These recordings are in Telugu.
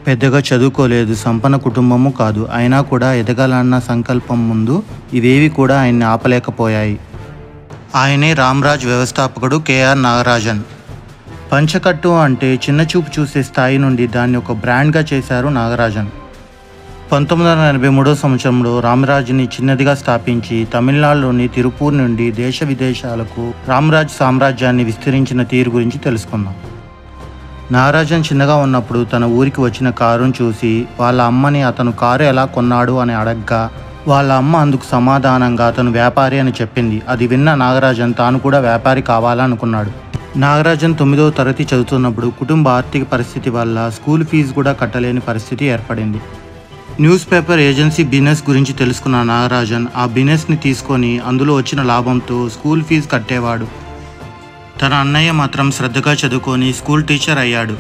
పెద్దగా చదువుకోలేదు సంపన్న కుటుంబము కాదు అయినా కూడా ఎదగాలన్న సంకల్పం ముందు ఇవేవి కూడా ఆయన్ని ఆపలేకపోయాయి ఆయనే రామ్రాజ్ వ్యవస్థాపకుడు కేఆర్ నాగరాజన్ పంచకట్టు అంటే చిన్న చూపు చూసే స్థాయి నుండి దాన్ని ఒక బ్రాండ్గా చేశారు నాగరాజన్ పంతొమ్మిది వందల ఎనభై మూడో సంవత్సరంలో రామరాజ్ని చిన్నదిగా స్థాపించి తమిళనాడులోని తిరుపూర్ నుండి దేశ విదేశాలకు రామరాజ్ సామ్రాజ్యాన్ని విస్తరించిన తీరు గురించి తెలుసుకుందాం నాగరాజన్ చిన్నగా ఉన్నప్పుడు తన ఊరికి వచ్చిన కారును చూసి వాళ్ళ అమ్మని అతను కారు ఎలా కొన్నాడు అని అడగ్గా వాళ్ళ అమ్మ అందుకు సమాధానంగా అతను వ్యాపారి అని చెప్పింది అది విన్న నాగరాజన్ తాను కూడా వ్యాపారి కావాలనుకున్నాడు నాగరాజన్ తొమ్మిదవ తరగతి చదువుతున్నప్పుడు కుటుంబ ఆర్థిక పరిస్థితి వల్ల స్కూల్ ఫీజు కూడా కట్టలేని పరిస్థితి ఏర్పడింది న్యూస్ పేపర్ ఏజెన్సీ బిజినెస్ గురించి తెలుసుకున్న నాగరాజన్ ఆ బిజినెస్ని తీసుకొని అందులో వచ్చిన లాభంతో స్కూల్ ఫీజు కట్టేవాడు తన అన్నయ్య మాత్రం శ్రద్ధగా చదువుకొని స్కూల్ టీచర్ అయ్యాడు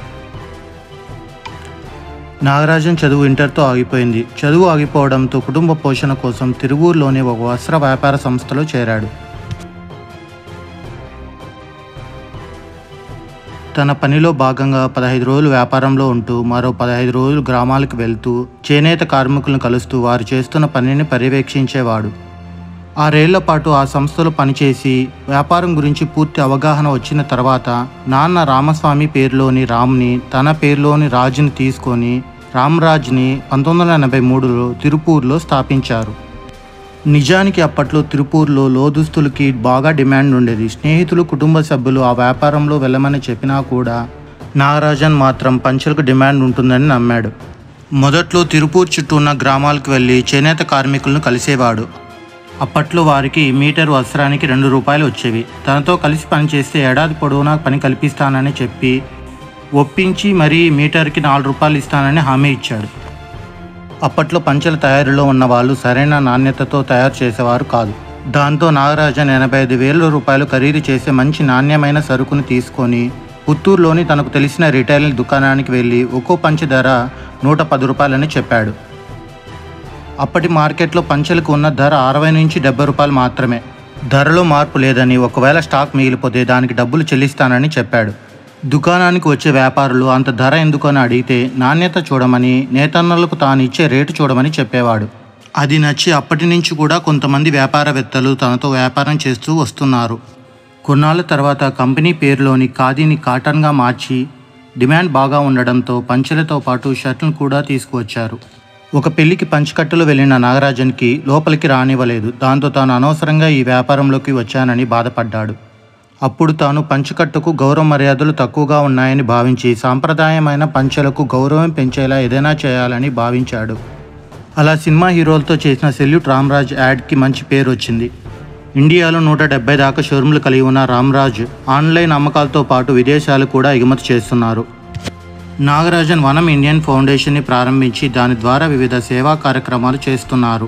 నాగరాజన్ చదువు ఇంటర్తో ఆగిపోయింది చదువు ఆగిపోవడంతో కుటుంబ పోషణ కోసం తిరువూరులోని ఒక వస్త్ర వ్యాపార సంస్థలో చేరాడు తన పనిలో భాగంగా పదహైదు రోజులు వ్యాపారంలో ఉంటూ మరో పదహైదు రోజులు గ్రామాలకు వెళ్తూ చేనేత కార్మికులను కలుస్తూ వారు చేస్తున్న పనిని పర్యవేక్షించేవాడు ఆరేళ్ల పాటు ఆ సంస్థలో పనిచేసి వ్యాపారం గురించి పూర్తి అవగాహన వచ్చిన తర్వాత నాన్న రామస్వామి పేరులోని రామ్ని తన పేరులోని రాజుని తీసుకొని రామ్రాజ్ని పంతొమ్మిది వందల ఎనభై మూడులో తిరుపూర్లో స్థాపించారు నిజానికి అప్పట్లో తిరుపూర్లో లోదుస్తులకి బాగా డిమాండ్ ఉండేది స్నేహితులు కుటుంబ సభ్యులు ఆ వ్యాపారంలో వెళ్ళమని చెప్పినా కూడా నాగరాజన్ మాత్రం పంచలకు డిమాండ్ ఉంటుందని నమ్మాడు మొదట్లో తిరుపూర్ చుట్టూ ఉన్న గ్రామాలకు వెళ్ళి చేనేత కార్మికులను కలిసేవాడు అప్పట్లో వారికి మీటర్ వస్త్రానికి రెండు రూపాయలు వచ్చేవి తనతో కలిసి పనిచేస్తే ఏడాది పొడవునా పని కల్పిస్తానని చెప్పి ఒప్పించి మరీ మీటర్కి నాలుగు రూపాయలు ఇస్తానని హామీ ఇచ్చాడు అప్పట్లో పంచల తయారీలో ఉన్న వాళ్ళు సరైన నాణ్యతతో తయారు చేసేవారు కాదు దాంతో నాగరాజన్ ఎనభై ఐదు వేల రూపాయలు ఖరీదు చేసే మంచి నాణ్యమైన సరుకును తీసుకొని పుత్తూరులోని తనకు తెలిసిన రిటైల్ దుకాణానికి వెళ్ళి ఒక్కో పంచ ధర నూట పది రూపాయలని చెప్పాడు అప్పటి మార్కెట్లో పంచలకు ఉన్న ధర అరవై నుంచి డెబ్బై రూపాయలు మాత్రమే ధరలో మార్పు లేదని ఒకవేళ స్టాక్ మిగిలిపోతే దానికి డబ్బులు చెల్లిస్తానని చెప్పాడు దుకాణానికి వచ్చే వ్యాపారులు అంత ధర ఎందుకని అడిగితే నాణ్యత చూడమని నేతన్నలకు తాను ఇచ్చే రేటు చూడమని చెప్పేవాడు అది నచ్చి అప్పటి నుంచి కూడా కొంతమంది వ్యాపారవేత్తలు తనతో వ్యాపారం చేస్తూ వస్తున్నారు కొన్నాళ్ళ తర్వాత కంపెనీ పేరులోని ఖాదీని కాటన్గా మార్చి డిమాండ్ బాగా ఉండడంతో పంచెలతో పాటు షర్ట్లను కూడా తీసుకువచ్చారు ఒక పెళ్లికి పంచకట్టులో వెళ్ళిన నాగరాజన్కి లోపలికి రానివ్వలేదు దాంతో తాను అనవసరంగా ఈ వ్యాపారంలోకి వచ్చానని బాధపడ్డాడు అప్పుడు తాను పంచకట్టుకు గౌరవ మర్యాదలు తక్కువగా ఉన్నాయని భావించి సాంప్రదాయమైన పంచెలకు గౌరవం పెంచేలా ఏదైనా చేయాలని భావించాడు అలా సినిమా హీరోలతో చేసిన సెల్యూట్ రామ్రాజ్ యాడ్కి మంచి పేరు వచ్చింది ఇండియాలో నూట డెబ్బై దాకా షోరూంలు కలిగి ఉన్న రామ్రాజ్ ఆన్లైన్ అమ్మకాలతో పాటు విదేశాలు కూడా ఎగుమతి చేస్తున్నారు నాగరాజన్ వనం ఇండియన్ ఫౌండేషన్ని ప్రారంభించి దాని ద్వారా వివిధ సేవా కార్యక్రమాలు చేస్తున్నారు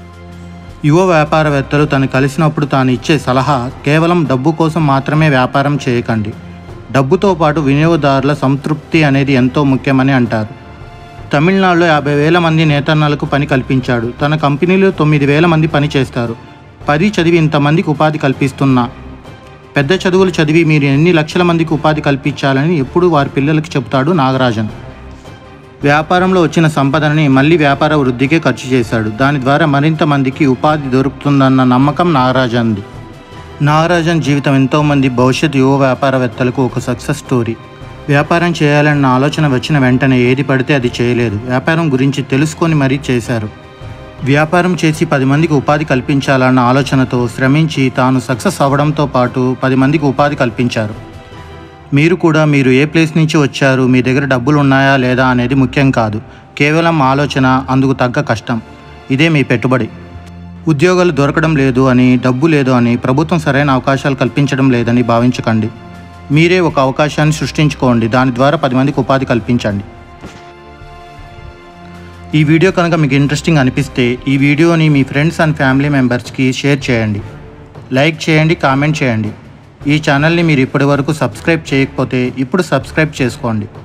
యువ వ్యాపారవేత్తలు తను కలిసినప్పుడు తాను ఇచ్చే సలహా కేవలం డబ్బు కోసం మాత్రమే వ్యాపారం చేయకండి డబ్బుతో పాటు వినియోగదారుల సంతృప్తి అనేది ఎంతో ముఖ్యమని అంటారు తమిళనాడులో యాభై వేల మంది నేతన్నలకు పని కల్పించాడు తన కంపెనీలో తొమ్మిది వేల మంది పని చేస్తారు పది చదివి ఇంతమందికి ఉపాధి కల్పిస్తున్నా పెద్ద చదువులు చదివి మీరు ఎన్ని లక్షల మందికి ఉపాధి కల్పించాలని ఎప్పుడూ వారి పిల్లలకి చెబుతాడు నాగరాజన్ వ్యాపారంలో వచ్చిన సంపదనని మళ్ళీ వ్యాపార వృద్ధికే ఖర్చు చేశాడు దాని ద్వారా మరింత మందికి ఉపాధి దొరుకుతుందన్న నమ్మకం నాగరాజన్ది నాగరాజన్ జీవితం ఎంతోమంది భవిష్యత్ యువ వ్యాపారవేత్తలకు ఒక సక్సెస్ స్టోరీ వ్యాపారం చేయాలన్న ఆలోచన వచ్చిన వెంటనే ఏది పడితే అది చేయలేదు వ్యాపారం గురించి తెలుసుకొని మరీ చేశారు వ్యాపారం చేసి పది మందికి ఉపాధి కల్పించాలన్న ఆలోచనతో శ్రమించి తాను సక్సెస్ అవ్వడంతో పాటు పది మందికి ఉపాధి కల్పించారు మీరు కూడా మీరు ఏ ప్లేస్ నుంచి వచ్చారు మీ దగ్గర డబ్బులు ఉన్నాయా లేదా అనేది ముఖ్యం కాదు కేవలం ఆలోచన అందుకు తగ్గ కష్టం ఇదే మీ పెట్టుబడి ఉద్యోగాలు దొరకడం లేదు అని డబ్బు లేదు అని ప్రభుత్వం సరైన అవకాశాలు కల్పించడం లేదని భావించకండి మీరే ఒక అవకాశాన్ని సృష్టించుకోండి దాని ద్వారా పది మందికి ఉపాధి కల్పించండి ఈ వీడియో కనుక మీకు ఇంట్రెస్టింగ్ అనిపిస్తే ఈ వీడియోని మీ ఫ్రెండ్స్ అండ్ ఫ్యామిలీ మెంబర్స్కి షేర్ చేయండి లైక్ చేయండి కామెంట్ చేయండి ఈ ఛానల్ని మీరు ఇప్పటి వరకు సబ్స్క్రైబ్ చేయకపోతే ఇప్పుడు సబ్స్క్రైబ్ చేసుకోండి